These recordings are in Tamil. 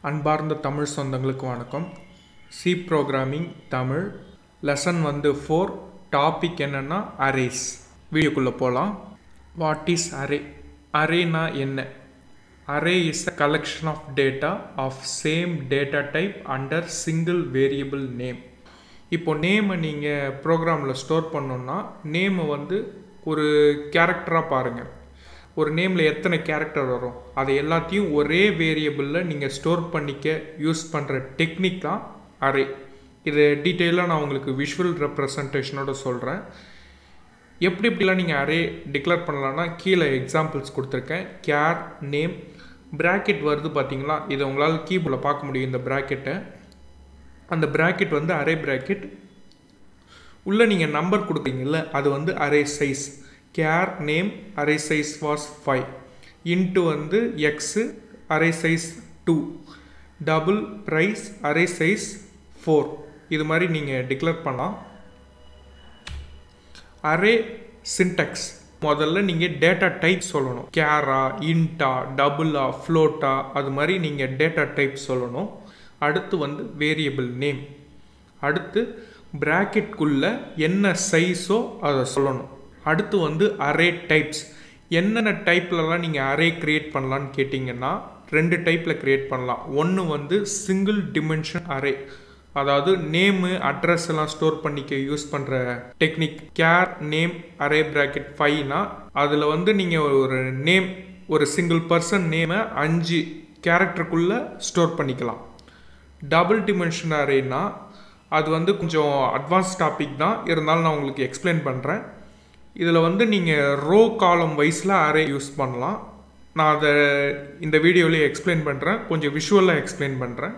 அன்பார்ந்த தமிழ் சொந்தங்களுக்கு வணக்கம் சி ப்ரோக்ராமிங் தமிழ் லெசன் வந்து ஃபோர் டாபிக் என்னென்னா அரேஸ் வீடியோக்குள்ளே போகலாம் வாட் இஸ் அரே அரேனா என்ன array is a collection of data of same data type under single variable name இப்போ நேமை நீங்கள் ப்ரோக்ராமில் ஸ்டோர் பண்ணோன்னா நேமை வந்து ஒரு கேரக்டராக பாருங்கள் ஒரு நேமில் எத்தனை கேரக்டர் வரும் அதை எல்லாத்தையும் ஒரே வேரியபிளில் நீங்கள் ஸ்டோர் பண்ணிக்க யூஸ் பண்ணுற டெக்னிக் தான் அரே இது டீட்டெயிலாக நான் உங்களுக்கு விஷுவல் ரெப்ரசன்டேஷனோட சொல்கிறேன் எப்படி எப்படிலாம் நீங்கள் அரே டிக்ளேர் பண்ணலான்னா கீழே எக்ஸாம்பிள்ஸ் கொடுத்துருக்கேன் கேர் நேம் ப்ராக்கெட் வருது பார்த்தீங்களா இதை உங்களால் கீபோர்டில் பார்க்க முடியும் இந்த ப்ராக்கெட்டை அந்த ப்ராக்கெட் வந்து அரே ப்ராக்கெட் உள்ளே நீங்கள் நம்பர் கொடுக்குறீங்கல்ல அது வந்து array size char name array size was five into வந்து x array size two double price array size four இது மாதிரி நீங்கள் டிக்ளேர் பண்ணலாம் அரே சின்டெக்ஸ் முதல்ல நீங்கள் டேட்டா டைப் சொல்லணும் கேரா இன்டா டபுளா ஃப்ளோட்டா அது மாதிரி நீங்கள் டேட்டா டைப் சொல்லணும் அடுத்து வந்து வேரியபிள் நேம் அடுத்து ப்ராக்கெட்குள்ளே என்ன சைஸோ அதை சொல்லணும் அடுத்து வந்து அரே டைப்ஸ் என்னென்ன டைப்லலாம் நீங்கள் அரே க்ரியேட் பண்ணலான்னு கேட்டிங்கன்னா ரெண்டு டைப்பில் க்ரியேட் பண்ணலாம் ஒன்று வந்து சிங்கிள் டிமென்ஷன் அரே அதாவது நேமு அட்ரஸ் எல்லாம் ஸ்டோர் பண்ணிக்க யூஸ் பண்ணுற technique char name array bracket ஃபைவ்னா அதில் வந்து நீங்கள் ஒரு நேம் ஒரு சிங்கிள் பர்சன் நேமை அஞ்சு கேரக்டருக்குள்ளே ஸ்டோர் பண்ணிக்கலாம் டபுள் டிமென்ஷன் அரேனா அது வந்து கொஞ்சம் அட்வான்ஸ் டாபிக் தான் இருந்தாலும் நான் உங்களுக்கு எக்ஸ்பிளைன் பண்ணுறேன் இதில் வந்து நீங்கள் ரோ காலம் வைஸில் அரே யூஸ் பண்ணலாம் நான் அதை இந்த வீடியோலேயே எக்ஸ்பிளைன் பண்ணுறேன் கொஞ்சம் விஷுவலாக எக்ஸ்பிளைன் பண்ணுறேன்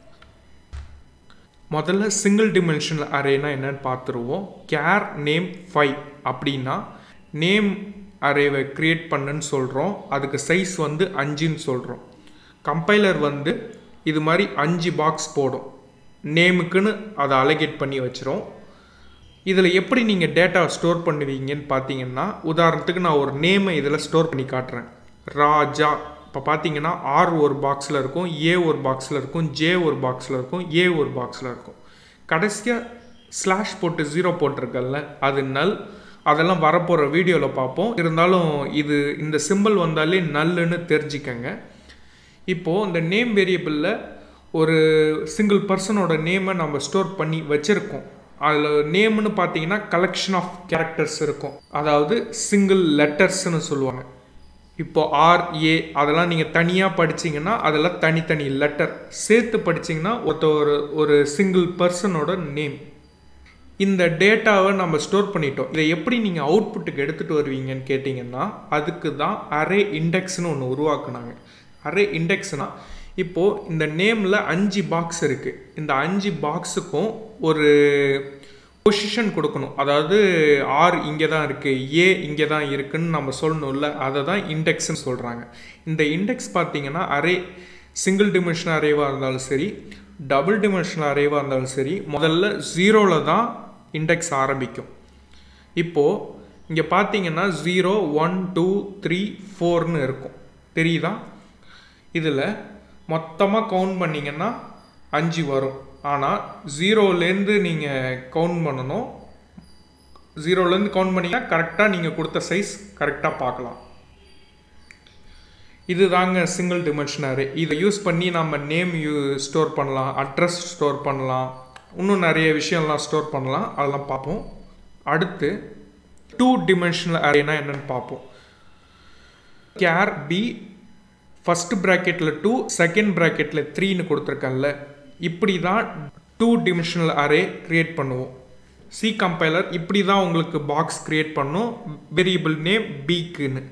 முதல்ல சிங்கிள் டிமென்ஷனல் அரேனா என்னன்னு பார்த்துருவோம் கேர் நேம் ஃபைவ் அப்படின்னா நேம் அரேவை க்ரியேட் பண்ணுன்னு சொல்கிறோம் அதுக்கு சைஸ் வந்து அஞ்சுன்னு சொல்கிறோம் கம்பைலர் வந்து இது மாதிரி அஞ்சு பாக்ஸ் போடும் நேமுக்குன்னு அதை அலகேட் பண்ணி வச்சிரும் இதில் எப்படி நீங்கள் டேட்டா ஸ்டோர் பண்ணுவீங்கன்னு பார்த்தீங்கன்னா உதாரணத்துக்கு நான் ஒரு நேமை இதில் ஸ்டோர் பண்ணி காட்டுறேன் ராஜா இப்போ பார்த்தீங்கன்னா ஆர் ஒரு பாக்ஸில் இருக்கும் ஏ ஒரு பாக்ஸில் இருக்கும் ஜே ஒரு பாக்ஸில் இருக்கும் ஏ ஒரு பாக்ஸில் இருக்கும் கடைசியாக ஸ்லாஷ் போட்டு ஜீரோ போட்டிருக்கல்ல அது நல் அதெல்லாம் வரப்போகிற வீடியோவில் பார்ப்போம் இருந்தாலும் இது இந்த சிம்பிள் வந்தாலே நல்லுன்னு தெரிஞ்சுக்கங்க இப்போது இந்த நேம் வேரியபிளில் ஒரு சிங்கிள் பர்சனோட நேமை நம்ம ஸ்டோர் பண்ணி வச்சுருக்கோம் அதில் நேம்னு பார்த்தீங்கன்னா கலெக்ஷன் ஆஃப் கேரக்டர்ஸ் இருக்கும் அதாவது சிங்கிள் லெட்டர்ஸ்னு சொல்லுவாங்க இப்போ ஆர் ஏ அதெல்லாம் நீங்கள் தனியாக படிச்சிங்கன்னா அதெல்லாம் தனித்தனி லெட்டர் சேர்த்து படிச்சிங்கன்னா ஒருத்த ஒரு ஒரு சிங்கிள் பர்சனோட நேம் இந்த டேட்டாவை நம்ம ஸ்டோர் பண்ணிட்டோம் இதை எப்படி நீங்கள் அவுட்புட்டுக்கு எடுத்துகிட்டு வருவீங்கன்னு கேட்டிங்கன்னா அதுக்கு தான் அரே இண்டெக்ஸ்னு ஒன்று உருவாக்குனாங்க அரே இண்டெக்ஸ்னால் இப்போது இந்த நேமில் அஞ்சு பாக்ஸ் இருக்குது இந்த அஞ்சு பாக்ஸுக்கும் ஒரு பொசிஷன் கொடுக்கணும் அதாவது ஆர் இங்கே தான் இருக்குது ஏ இங்கே தான் இருக்குதுன்னு நம்ம சொல்லணும்ல அதை தான் இண்டெக்ஸ்னு சொல்கிறாங்க இந்த இண்டெக்ஸ் பார்த்தீங்கன்னா அரே சிங்கிள் டிமென்ஷன் அரேவாக இருந்தாலும் சரி டபுள் டிமென்ஷன் அரேவாக இருந்தாலும் சரி முதல்ல ஜீரோவில் தான் இண்டெக்ஸ் ஆரம்பிக்கும் இப்போது இங்கே பார்த்தீங்கன்னா ஜீரோ ஒன் டூ த்ரீ ஃபோர்னு இருக்கும் தெரியுதா இதில் மொத்தமாக கவுண்ட் பண்ணிங்கன்னா அஞ்சு வரும் ஆனால் ஜீரோலேருந்து நீங்கள் கவுண்ட் பண்ணணும் ஜீரோலேருந்து கவுண்ட் பண்ணிங்கன்னா கரெக்டாக நீங்கள் கொடுத்த சைஸ் கரெக்டாக பார்க்கலாம் இது தாங்க சிங்கிள் டிமென்ஷன் அரே இதை யூஸ் பண்ணி நம்ம நேம் யூ ஸ்டோர் பண்ணலாம் அட்ரஸ் ஸ்டோர் பண்ணலாம் இன்னும் நிறைய விஷயம்லாம் ஸ்டோர் பண்ணலாம் அதெல்லாம் பார்ப்போம் அடுத்து டூ டிமென்ஷனல் அரேனா என்னென்னு பார்ப்போம் கேர் பி ஃபஸ்ட் ப்ராக்கெட்டில் டூ செகண்ட் ப்ராக்கெட்டில் த்ரீன்னு கொடுத்துருக்கேன்ல இப்படி தான் டூ டிமென்ஷனல் அரே க்ரியேட் பண்ணுவோம் சி கம்பைலர் இப்படி தான் உங்களுக்கு பாக்ஸ் க்ரியேட் பண்ணும் வேரியபிள் நேம் பிக்குன்னு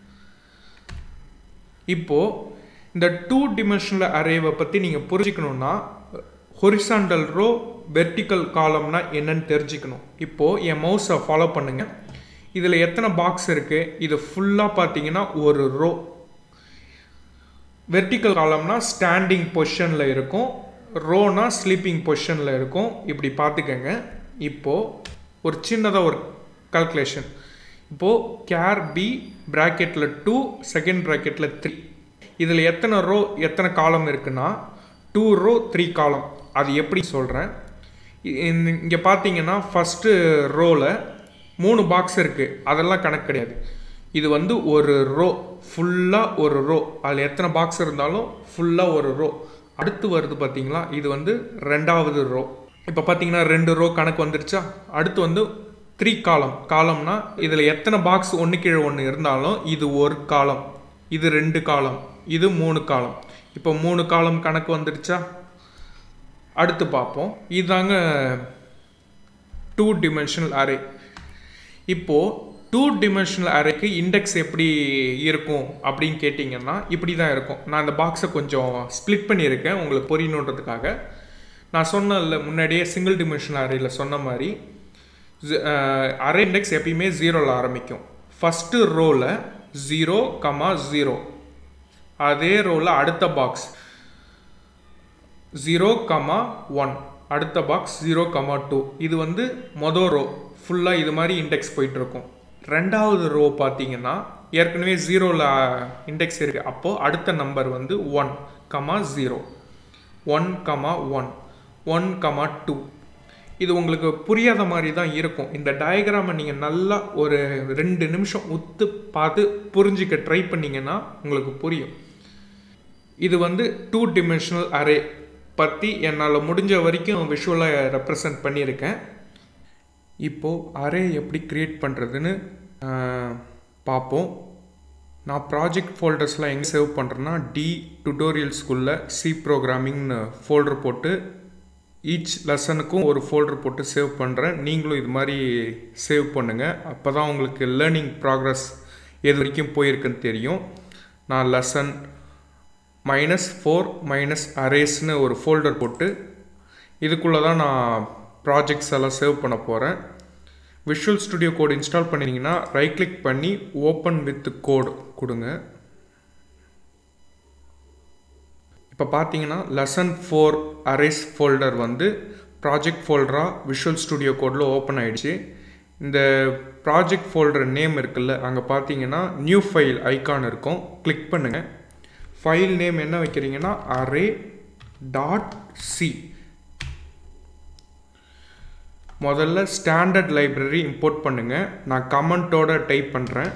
இப்போது இந்த டூ டிமென்ஷனல் அரேவை பற்றி நீங்கள் புரிஞ்சுக்கணுன்னா ஹொரிசாண்டல் ரோ வெர்டிக்கல் காலம்னா என்னன்னு தெரிஞ்சுக்கணும் இப்போது என் மவுஸை ஃபாலோ பண்ணுங்கள் இதில் எத்தனை பாக்ஸ் இருக்குது இது ஃபுல்லாக பார்த்தீங்கன்னா ஒரு ரோ வெர்டிக்கல் காலம்னா ஸ்டாண்டிங் பொசிஷனில் இருக்கும் ரோனா ஸ்லீப்பிங் பொசிஷனில் இருக்கும் இப்படி பார்த்துக்கங்க இப்போது ஒரு சின்னதாக ஒரு கால்குலேஷன் இப்போது கேர் பி ப்ராக்கெட்டில் டூ செகண்ட் ப்ராக்கெட்டில் த்ரீ இதில் எத்தனை ரோ எத்தனை காலம் இருக்குன்னா டூ ரோ த்ரீ காலம் அது எப்படி சொல்கிறேன் இங்கே பார்த்தீங்கன்னா ஃபஸ்ட்டு ரோவில் மூணு பாக்ஸ் இருக்குது அதெல்லாம் கணக்கு கிடையாது இது வந்து ஒரு ரோ ஃபுல்லாக ஒரு ரோ அதில் எத்தனை பாக்ஸ் இருந்தாலும் ஃபுல்லாக ஒரு ரோ அடுத்து வருது பார்த்தீங்களா இது வந்து ரெண்டாவது ரோ இப்போ பார்த்தீங்கன்னா ரெண்டு ரோ கணக்கு வந்துருச்சா அடுத்து வந்து த்ரீ காலம் காலம்னா இதில் எத்தனை பாக்ஸ் ஒன்று கீழே ஒன்று இருந்தாலும் இது ஒரு காலம் இது ரெண்டு காலம் இது மூணு காலம் இப்போ மூணு காலம் கணக்கு வந்துருச்சா அடுத்து பார்ப்போம் இதாங்க டூ டிமென்ஷனல் அரே இப்போது டூ டிமென்ஷனல் அரேக்கு இண்டெக்ஸ் எப்படி இருக்கும் அப்படின்னு கேட்டிங்கன்னா இப்படி தான் இருக்கும் நான் இந்த பாக்ஸை கொஞ்சம் ஸ்ப்ளிட் பண்ணியிருக்கேன் உங்களுக்கு புரியணுன்றதுக்காக நான் சொன்னல முன்னாடியே சிங்கிள் டிமென்ஷனல் அரேயில் சொன்ன மாதிரி அரே இண்டெக்ஸ் எப்பயுமே ஜீரோவில் ஆரம்பிக்கும் ஃபஸ்ட்டு ரோவில் ஜீரோ கமா ஜீரோ அதே ரோவில் அடுத்த பாக்ஸ் ஜீரோ கமா ஒன் அடுத்த பாக்ஸ் ஜீரோ கமா டூ இது வந்து மொதல் ரோ ஃபுல்லாக இது மாதிரி இண்டெக்ஸ் போயிட்டுருக்கும் ரெண்டாவது ரோ பார்த்தீங்கன்னா ஏற்கனவே ஜீரோவில் இண்டெக்ஸ் இருக்குது அப்போது அடுத்த நம்பர் வந்து one comma zero one comma one one comma two இது உங்களுக்கு புரியாத மாதிரி தான் இருக்கும் இந்த டயக்ராமை நீங்கள் நல்லா ஒரு ரெண்டு நிமிஷம் ஒத்து பார்த்து புரிஞ்சிக்க ட்ரை பண்ணிங்கன்னா உங்களுக்கு புரியும் இது வந்து டூ டிமென்ஷனல் அரே பற்றி என்னால் முடிஞ்ச வரைக்கும் விஷுவலாக ரெப்ரசன்ட் பண்ணியிருக்கேன் இப்போது அரே எப்படி க்ரியேட் பண்ணுறதுன்னு பார்ப்போம் நான் ப்ராஜெக்ட் ஃபோல்டர்ஸ்லாம் எங்கே சேவ் பண்ணுறேன்னா டி டுட்டோரியல் ஸ்கூலில் சி ப்ரோக்ராமிங்னு ஃபோல்டர் போட்டு ஈச் லெசனுக்கும் ஒரு ஃபோல்டர் போட்டு சேவ் பண்ணுறேன் நீங்களும் இது மாதிரி சேவ் பண்ணுங்கள் அப்போ தான் உங்களுக்கு லேர்னிங் ப்ராக்ரஸ் எது வரைக்கும் போயிருக்குன்னு தெரியும் நான் லெசன் மைனஸ் ஃபோர் மைனஸ் அரேஸ்னு ஒரு ஃபோல்டர் போட்டு இதுக்குள்ளே தான் நான் ப்ராஜெக்ட்ஸ் எல்லாம் சேவ் பண்ண போகிறேன் விஷுவல் ஸ்டுடியோ கோட் இன்ஸ்டால் பண்ணிங்கன்னா ரைட் கிளிக் பண்ணி ஓப்பன் வித் கோடு கொடுங்க இப்போ பார்த்தீங்கன்னா லெசன் ஃபோர் அரேஸ் ஃபோல்டர் வந்து ப்ராஜெக்ட் ஃபோல்டராக விஷுவல் ஸ்டுடியோ கோடில் ஓப்பன் ஆகிடுச்சு இந்த ப்ராஜெக்ட் ஃபோல்டர் நேம் இருக்குல்ல அங்கே பார்த்தீங்கன்னா நியூ ஃபைல் ஐக்கான் இருக்கும் கிளிக் பண்ணுங்கள் ஃபைல் நேம் என்ன வைக்கிறீங்கன்னா அரே டாட் சி முதல்ல ஸ்டாண்டர்ட் லைப்ரரி இம்போர்ட் பண்ணுங்கள் நான் கமெண்ட்டோட டைப் பண்ணுறேன்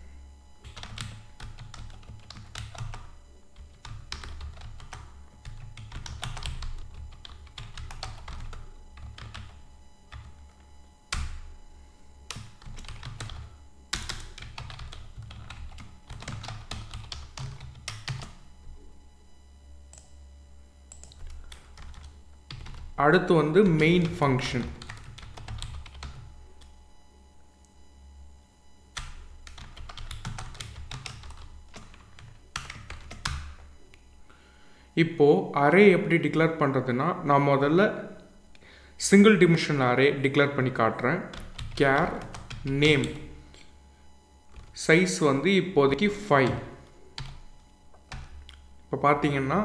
அடுத்து வந்து மெயின் ஃபங்க்ஷன் இப்போது அரே எப்படி டிக்ளேர் பண்ணுறதுன்னா நான் முதல்ல சிங்கிள் டிமென்ஷன் அரே டிக்ளேர் பண்ணி காட்டுறேன் கேர் நேம் சைஸ் வந்து இப்போதைக்கு ஃபைவ் இப்போ பார்த்தீங்கன்னா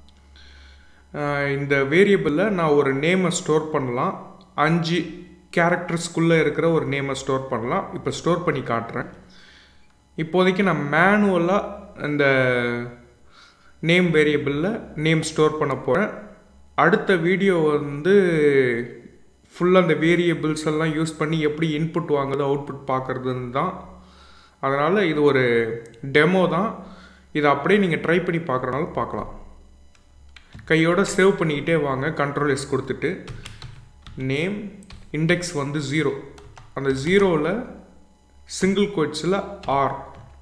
இந்த வேரியபிளில் நான் ஒரு நேமை ஸ்டோர் பண்ணலாம் அஞ்சு கேரக்டர்ஸ்குள்ளே இருக்கிற ஒரு நேமை ஸ்டோர் பண்ணலாம் இப்போ ஸ்டோர் பண்ணி காட்டுறேன் இப்போதைக்கு நான் மேனுவலாக இந்த நேம் வேரியபிளில் நேம் ஸ்டோர் பண்ண போகிறேன் அடுத்த வீடியோ வந்து ஃபுல்லாக அந்த வேரியபிள்ஸ் எல்லாம் யூஸ் பண்ணி எப்படி இன்புட் வாங்குது அவுட்புட் பார்க்குறதுன்னு தான் அதனால் இது ஒரு டெமோ தான் இதை அப்படியே நீங்கள் ட்ரை பண்ணி பார்க்குறனால பார்க்கலாம் கையோட சேவ் பண்ணிக்கிட்டே வாங்க கண்ட்ரோல் எஸ் கொடுத்துட்டு நேம் இண்டெக்ஸ் வந்து ஜீரோ அந்த ஜீரோவில் சிங்கிள் கோட்ஸில் ஆர்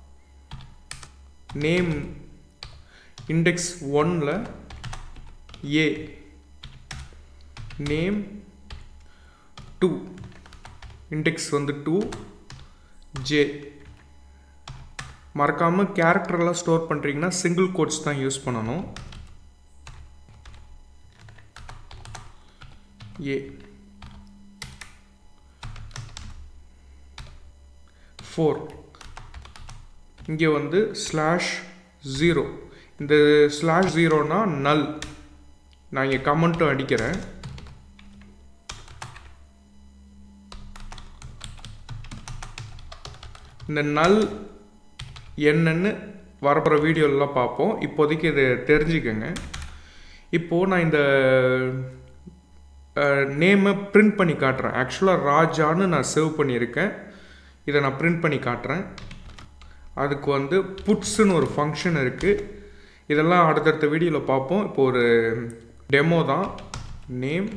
நேம் இண்டெக்ஸ் ஒன்னில் ஏ நேம் டூ இண்டெக்ஸ் வந்து டூ ஜே மறக்காமல் கேரக்டர்லாம் ஸ்டோர் பண்ணுறீங்கன்னா சிங்கிள் கோட்ஸ் தான் யூஸ் பண்ணணும் ஏ ஃபோர் இங்கே வந்து ஸ்லாஷ் ஜீரோ இந்த ஸ்லாஷ் ஜீரோனா நல் நான் இங்கே கமெண்ட்டும் அடிக்கிறேன் இந்த நல் என்னன்னு வரப்போகிற வீடியோலாம் பார்ப்போம் இப்போதைக்கு இதை தெரிஞ்சுக்கோங்க இப்போது நான் இந்த நேமை பிரிண்ட் பண்ணி காட்டுறேன் ஆக்சுவலாக ராஜான்னு நான் சேவ் பண்ணியிருக்கேன் இதை நான் பிரிண்ட் பண்ணி காட்டுறேன் அதுக்கு வந்து புட்ஸுன்னு ஒரு ஃபங்க்ஷன் இருக்குது இதெல்லாம் அடுத்தடுத்த வீடியோவில் பார்ப்போம் இப்போ ஒரு டெமோ தான் நேம்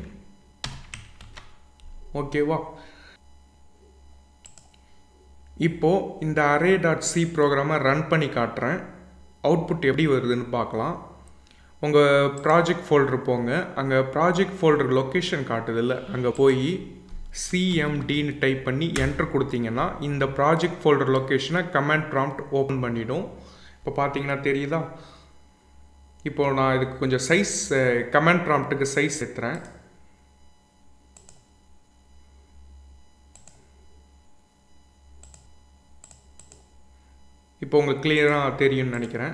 ஓகேவா இப்போது இந்த அரே டாட் சி ப்ரோக்ராமை ரன் பண்ணி காட்டுறேன் அவுட்புட் எப்படி வருதுன்னு பார்க்கலாம் உங்கள் ப்ராஜெக்ட் ஃபோல்டர் போங்க அங்கே ப்ராஜெக்ட் ஃபோல்டர் லொக்கேஷன் காட்டுதில்ல அங்கே போய் சிஎம்டின்னு டைப் பண்ணி என்டர் கொடுத்தீங்கன்னா இந்த ப்ராஜெக்ட் ஃபோல்டர் லொக்கேஷனை கமெண்ட் ப்ராம்ப்ட் ஓப்பன் பண்ணிடும் இப்போ பார்த்தீங்கன்னா தெரியுதா இப்போ நான் இதுக்கு கொஞ்சம் சைஸ் கமெண்ட் ப்ராம்ப்ட்டுக்கு சைஸ் ஏற்றுறேன் இப்போ உங்களுக்கு கிளியராக தெரியும்னு நினைக்கிறேன்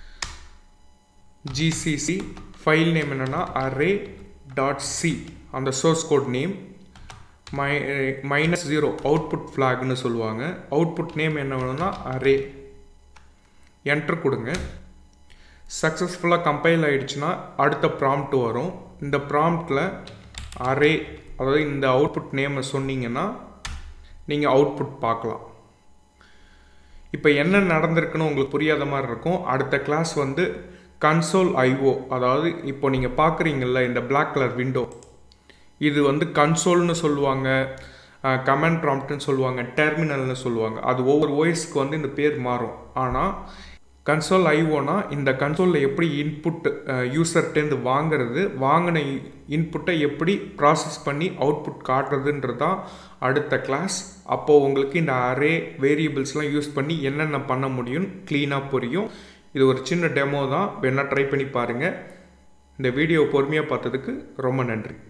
ஜிசிசி ஃபைல் நேம் என்னென்னா அரே டாட் சி அந்த source code name my minus zero output ஃப்ளாக்னு சொல்லுவாங்க அவுட்புட் நேம் என்ன வேணும்னா அரே என்டர் கொடுங்க சக்ஸஸ்ஃபுல்லாக கம்பைல் ஆகிடுச்சுன்னா அடுத்த ப்ராம்ப்ட் வரும் இந்த ப்ராம்ப்டில் அரே அதாவது இந்த அவுட்புட் நேமை சொன்னீங்கன்னா நீங்கள் அவுட்புட் பார்க்கலாம் இப்போ என்ன நடந்திருக்குன்னு உங்களுக்கு புரியாத மாதிரி இருக்கும் அடுத்த கிளாஸ் வந்து கன்சோல் ஐஓ அதாவது இப்போ நீங்கள் பார்க்குறீங்கல்ல இந்த பிளாக் கலர் விண்டோ இது வந்து கன்சோல்னு சொல்லுவாங்க கமெண்ட் ப்ராம்ப்ட்னு சொல்லுவாங்க டெர்மினல்னு சொல்லுவாங்க அது ஒவ்வொரு ஓஎஸ்க்கு வந்து இந்த பேர் மாறும் ஆனால் கன்சோல் ஐஓனா இந்த கன்சோலில் எப்படி இன்புட் யூசர்கிட்டேருந்து வாங்குறது வாங்கின இன்புட்டை எப்படி ப்ராசஸ் பண்ணி அவுட்புட் காட்டுறதுன்றது தான் அடுத்த கிளாஸ் அப்போது உங்களுக்கு இந்த அரே வேரியபிள்ஸ்லாம் யூஸ் பண்ணி என்னென்ன பண்ண முடியும் க்ளீனாக புரியும் இது ஒரு சின்ன டெமோ தான் வேணால் ட்ரை பண்ணி பாருங்கள் இந்த வீடியோ பொறுமையாக பார்த்ததுக்கு ரொம்ப நன்றி